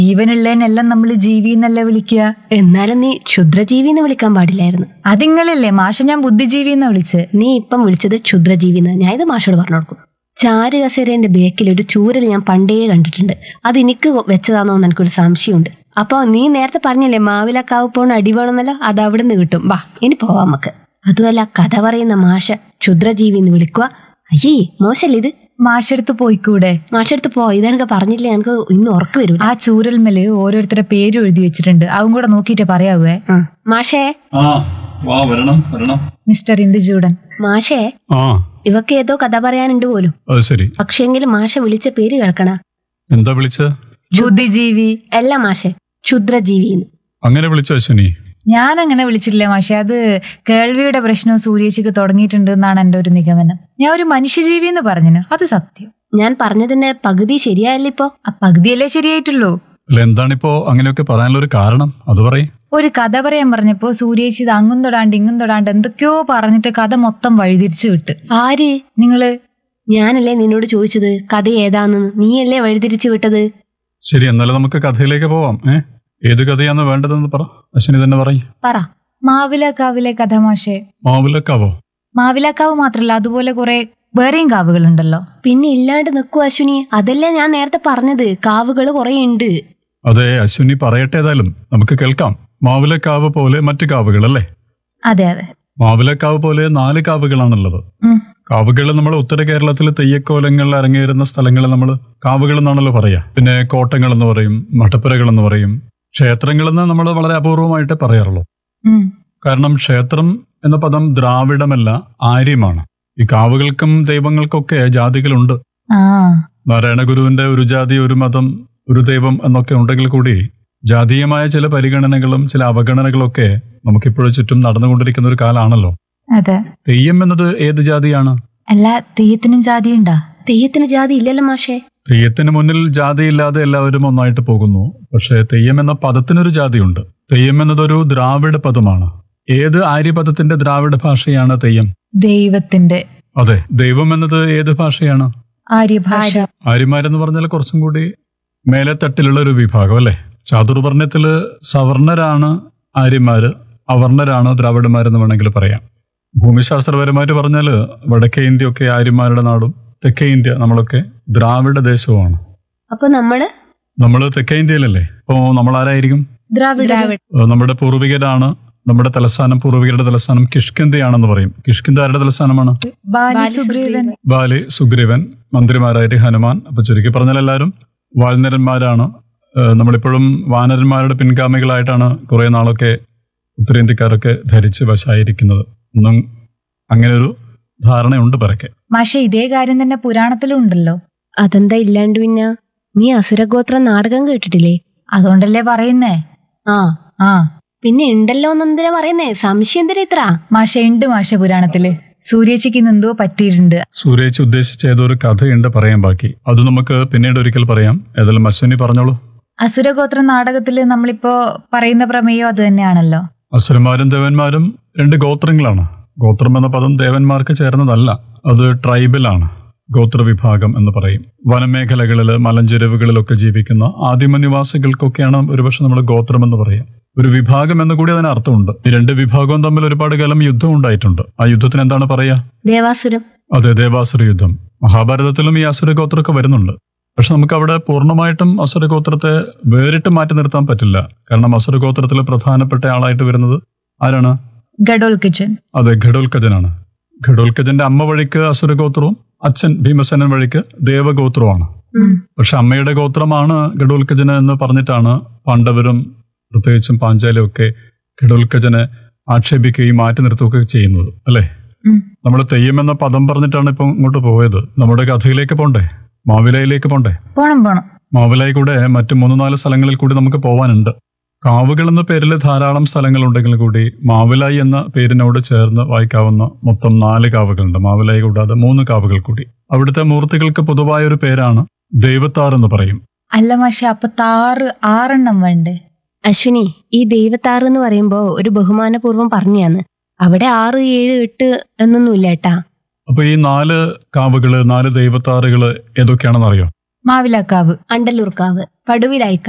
ജീവനുള്ളതിനെല്ലാം നമ്മൾ ജീവി എന്നല്ലേ വിളിക്കുക എന്നാലും നീ ക്ഷുദ്രജീവി എന്ന് വിളിക്കാൻ പാടില്ലായിരുന്നു അതിങ്ങളല്ലേ മാഷ ഞാൻ ബുദ്ധിജീവി എന്നാ വിളിച്ച് നീ ഇപ്പം വിളിച്ചത് ക്ഷുദ്രജീവി എന്ന് ഞാൻ ഇത് മാഷോട് പറഞ്ഞു കൊടുക്കും ചാരു കസേരന്റെ ബേക്കിൽ ഒരു ചൂരൽ ഞാൻ പണ്ടേ കണ്ടിട്ടുണ്ട് അത് എനിക്ക് വെച്ചതാണോ എന്ന് എനിക്കൊരു സംശയമുണ്ട് അപ്പൊ നീ നേരത്തെ പറഞ്ഞില്ലേ മാവിലക്കാവ് പോണ അടി വേണമെന്നല്ലോ അത് അവിടുന്ന് കിട്ടും വാ ഇനി പോവാം നമുക്ക് അതുമല്ല കഥ പറയുന്ന മാഷ ക്ഷുദ്രജീവി എന്ന് വിളിക്കുക അയ്യേ മോശല്ലേ ഇത് മാഷെടുത്ത് പോയിക്കൂടെ മാഷെടുത്ത് പോ ഇതെനിക്ക് പറഞ്ഞില്ലേ എനിക്ക് ഇന്ന് ഉറക്കം വരൂല ആ ചൂരൽമേല് ഓരോരുത്തരുടെ പേര് എഴുതി വെച്ചിട്ടുണ്ട് അതും കൂടെ നോക്കിയിട്ട് പറയാവേ ആ. മാഷേ ആ വാ വരണം വരണം മിസ്റ്റർ ഇന്ദുചൂടൻ മാഷേ ആ ഇവക്ക് ഏതോ കഥ പറയാനുണ്ട് പോലും അത് ശരി പക്ഷെങ്കിൽ മാഷ വിളിച്ച പേര് കേൾക്കണ എന്താ വിളിച്ച ബുദ്ധിജീവി അല്ല മാഷെ ക്ഷുദ്രജീവിന്ന് അങ്ങനെ വിളിച്ച അശ്വിനി ഞാൻ അങ്ങനെ വിളിച്ചിട്ടില്ല മാഷെ അത് കേൾവിയുടെ പ്രശ്നവും സൂര്യേച്ചിക്ക് തുടങ്ങിയിട്ടുണ്ട് എന്നാണ് എന്റെ ഒരു നിഗമനം ഞാൻ ഒരു മനുഷ്യജീവി എന്ന് പറഞ്ഞു അത് സത്യം ഞാൻ പറഞ്ഞതിന്റെ പകുതി ശരിയായല്ലോ ഇപ്പോ ആ പകുതിയല്ലേ ശരിയായിട്ടുള്ളൂ അല്ല എന്താണിപ്പോ അങ്ങനെയൊക്കെ പറയാനുള്ള ഒരു കാരണം അത് പറയും ഒരു കഥ പറയാൻ പറഞ്ഞപ്പോ സൂര്യേച്ചി ഇത് അങ്ങും തൊടാണ്ട് ഇങ്ങും തൊടാണ്ട് എന്തൊക്കെയോ പറഞ്ഞിട്ട് കഥ മൊത്തം വഴിതിരിച്ചു വിട്ട് ആര് നിങ്ങള് ഞാനല്ലേ നിന്നോട് ചോദിച്ചത് കഥ ഏതാണെന്ന് നീയല്ലേ വഴിതിരിച്ചു വിട്ടത് ശരി എന്നാലും നമുക്ക് കഥയിലേക്ക് പോവാം ഏ ഏത് കഥയാന്ന് വേണ്ടതെന്ന് പറ അശ്വിനി തന്നെ പറയും പറ മാവിലക്കാവിലെ കഥ മാഷെ മാവിലക്കാവോ മാവിലക്കാവ് മാത്രല്ല അതുപോലെ കുറെ വേറെയും കാവുകളുണ്ടല്ലോ പിന്നെ ഇല്ലാണ്ട് നിൽക്കൂ അശ്വിനി അതല്ലേ ഞാൻ നേരത്തെ പറഞ്ഞത് കാവുകൾ കുറെ ഉണ്ട് അതെ അശ്വിനി പറയട്ടെ ഏതായാലും നമുക്ക് കേൾക്കാം മാവിലക്കാവ് പോലെ മറ്റു കാവുകൾ അല്ലേ അതെ അതെ മാവിലക്കാവ് പോലെ നാല് കാവുകളാണുള്ളത് ഉം. കാവുകൾ നമ്മൾ ഉത്തര കേരളത്തിൽ തെയ്യക്കോലങ്ങൾ അരങ്ങേറുന്ന സ്ഥലങ്ങൾ നമ്മൾ കാവുകൾ എന്നാണല്ലോ പറയാ പിന്നെ കോട്ടങ്ങൾ എന്ന് പറയും മഠപ്പുരകൾ എന്ന് പറയും ക്ഷേത്രങ്ങൾ എന്ന് നമ്മൾ വളരെ അപൂർവമായിട്ടേ പറയാറുള്ളൂ ഉം. കാരണം ക്ഷേത്രം എന്ന പദം ദ്രാവിഡമല്ല ആര്യമാണ് ഈ കാവുകൾക്കും ദൈവങ്ങൾക്കൊക്കെ ജാതികളുണ്ട് ആ നാരായണ ഗുരുവിന്റെ ഒരു ജാതി ഒരു മതം ഒരു ദൈവം എന്നൊക്കെ ഉണ്ടെങ്കിൽ കൂടി ജാതീയമായ ചില പരിഗണനകളും ചില അവഗണനകളൊക്കെ നമുക്കിപ്പോഴും ചുറ്റും നടന്നുകൊണ്ടിരിക്കുന്ന ഒരു കാലാണല്ലോ അതെ തെയ്യം എന്നത് ഏത് ജാതിയാണ് അല്ല തെയ്യത്തിനും ജാതി ഉണ്ടാ തെയ്യത്തിന് ജാതി ഇല്ലല്ലോ മാഷേ തെയ്യത്തിന് മുന്നിൽ ജാതിയില്ലാതെ എല്ലാവരും ഒന്നായിട്ട് പോകുന്നു പക്ഷേ തെയ്യം എന്ന പദത്തിനൊരു ജാതിയുണ്ട് തെയ്യം എന്നതൊരു ദ്രാവിഡ പദമാണ് ഏത് ആര്യപദത്തിന്റെ ദ്രാവിഡ ഭാഷയാണ് തെയ്യം ദൈവത്തിന്റെ അതെ ദൈവം എന്നത് ഏത് ഭാഷയാണ് ആര്യഭാഷ ആര്യമാരെന്ന് പറഞ്ഞാൽ കുറച്ചും കൂടി മേലെ തട്ടിലുള്ള ഒരു വിഭാഗം അല്ലെ ചാതുർവർണ്ണയത്തില് സവർണരാണ് ആര്യന്മാര് അവർണരാണ് ദ്രാവിഡന്മാരെന്ന് വേണമെങ്കിൽ പറയാം ഭൂമിശാസ്ത്രപരമായിട്ട് പറഞ്ഞാല് വടക്കേ ഇന്ത്യ ഒക്കെ ആര്യന്മാരുടെ നാടും തെക്കേ ഇന്ത്യ നമ്മളൊക്കെ ദ്രാവിഡ ദേശവുമാണ് അപ്പൊ നമ്മള് നമ്മൾ തെക്കേ ഇന്ത്യയിലല്ലേ അപ്പോ നമ്മൾ ആരായിരിക്കും ദ്രാവിഡ ഏഹ് നമ്മുടെ പൂർവികരാണ് നമ്മുടെ തലസ്ഥാനം പൂർവികരുടെ തലസ്ഥാനം കിഷ്കിന്ദയാണെന്ന് പറയും കിഷ്കിന്ദ ആരുടെ തലസ്ഥാനമാണ് ബാലി സുഗ്രീവൻ ബാലി സുഗ്രീവൻ മന്ത്രിമാരായിട്ട് ഹനുമാൻ അപ്പൊ ചുരുക്കി പറഞ്ഞാൽ എല്ലാവരും വാൽനരന്മാരാണ് ഏഹ് നമ്മളിപ്പോഴും വാനരന്മാരുടെ പിൻഗാമികളായിട്ടാണ് കുറെ നാളൊക്കെ ഉത്തരേന്ത്യക്കാരൊക്കെ ധരിച്ച് വശായിരിക്കുന്നത് ഒന്നും അങ്ങനെ ഒരു ധാരണയുണ്ട് പരക്കെ മാഷെ ഇതേ കാര്യം തന്നെ പുരാണത്തിലും ഉണ്ടല്ലോ അതെന്താ ഇല്ലാണ്ട് പിന്നെ നീ അസുരഗോത്ര നാടകം കേട്ടിട്ടില്ലേ അതുകൊണ്ടല്ലേ പറയുന്നേ ആ ആ പിന്നെ ഉണ്ടല്ലോ എന്നെന്തിനാ പറയുന്നേ സംശയം എന്തിനാ ഇത്ര മാഷ ഉണ്ട് മാഷ പുരാണത്തില് സൂര്യേച്ചിക്ക് ഇന്ന് എന്തോ പറ്റിയിട്ടുണ്ട് സൂര്യേച്ച് ഉദ്ദേശിച്ച ഏതോ ഒരു കഥയുണ്ട് പറയാൻ ബാക്കി അത് നമുക്ക് പിന്നീട് ഒരിക്കൽ പറയാം ഏതായാലും അശ്വിനി പറഞ്ഞോളൂ അസുരഗോത്ര നാടകത്തില് നമ്മളിപ്പോ പറയുന്ന പ്രമേയം അത് തന്നെയാണല്ലോ അസുരന്മാരും ദേവന്മാരും രണ്ട് ഗോത്രങ്ങളാണ് ഗോത്രം എന്ന പദം ദേവന്മാർക്ക് ചേർന്നതല്ല അത് ട്രൈബലാണ് ഗോത്രവിഭാഗം എന്ന് പറയും വനമേഖലകളിൽ മലഞ്ചെരുവുകളിലൊക്കെ ജീവിക്കുന്ന ആദിമ നിവാസികൾക്കൊക്കെയാണ് ഒരുപക്ഷെ നമ്മൾ ഗോത്രം എന്ന് പറയാം ഒരു വിഭാഗം എന്ന് കൂടി അതിന് അർത്ഥമുണ്ട് ഈ രണ്ട് വിഭാഗവും തമ്മിൽ ഒരുപാട് കാലം യുദ്ധം ഉണ്ടായിട്ടുണ്ട് ആ യുദ്ധത്തിന് എന്താണ് പറയാ ദേവാസുരം അതെ ദേവാസുര യുദ്ധം മഹാഭാരതത്തിലും ഈ അസുരഗോത്രമൊക്കെ വരുന്നുണ്ട് പക്ഷെ നമുക്ക് അവിടെ പൂർണ്ണമായിട്ടും അസുരഗോത്രത്തെ വേറിട്ട് മാറ്റി നിർത്താൻ പറ്റില്ല കാരണം അസുരഗോത്രത്തിൽ പ്രധാനപ്പെട്ട ആളായിട്ട് വരുന്നത് ആരാണ് ഗഡോൽ കിച്ചൻ അതെ ഘടോൽക്കജനാണ് ഘടോൽക്കജന്റെ അമ്മ വഴിക്ക് അസുരഗോത്രവും അച്ഛൻ ഭീമസേനൻ വഴിക്ക് ദേവഗോത്രവുമാണ് ഉം. പക്ഷെ അമ്മയുടെ ഗോത്രമാണ് ഘടോൽക്കജന് എന്ന് പറഞ്ഞിട്ടാണ് പാണ്ഡവരും പ്രത്യേകിച്ചും പാഞ്ചാലിയും ഒക്കെ ഘടോൽക്കജനെ ആക്ഷേപിക്കുകയും മാറ്റി നിർത്തുകയൊക്കെ ചെയ്യുന്നത് അല്ലേ ഉം. നമ്മൾ തെയ്യം എന്ന പദം പറഞ്ഞിട്ടാണ് ഇപ്പം ഇങ്ങോട്ട് പോയത് നമ്മുടെ കഥയിലേക്ക് പോണ്ടേ മാവിലയിലേക്ക് പോണ്ടേ പോണം പോണം മാവിലായി കൂടെ മറ്റു മൂന്ന് നാല് സ്ഥലങ്ങളിൽ കൂടി നമുക്ക് പോവാനുണ്ട് കാവുകൾ എന്ന പേരിൽ ധാരാളം സ്ഥലങ്ങളുണ്ടെങ്കിൽ കൂടി മാവിലായി എന്ന പേരിനോട് ചേർന്ന് വായിക്കാവുന്ന മൊത്തം നാല് കാവുകളുണ്ട് മാവിലായി കൂടാതെ മൂന്ന് കാവുകൾ കൂടി അവിടുത്തെ മൂർത്തികൾക്ക് പൊതുവായ ഒരു പേരാണ് ദൈവത്താർ എന്ന് പറയും അല്ല മാഷ അപ്പൊ താറ് ആറെണ്ണം വേണ്ടേ അശ്വിനി ഈ ദൈവത്താറ് എന്ന് പറയുമ്പോ ഒരു ബഹുമാനപൂർവ്വം പറഞ്ഞാന്ന് അവിടെ ആറ് ഏഴ് എട്ട് എന്നൊന്നുമില്ല ഏട്ടാ അപ്പൊ ഈ നാല് കാവുകള് നാല് ദൈവത്താറുകള് ഏതൊക്കെയാണെന്ന് അറിയോ മാവിലക്കാവ് അണ്ടല്ലൂർക്കാവ് പടുവിലായിക്ക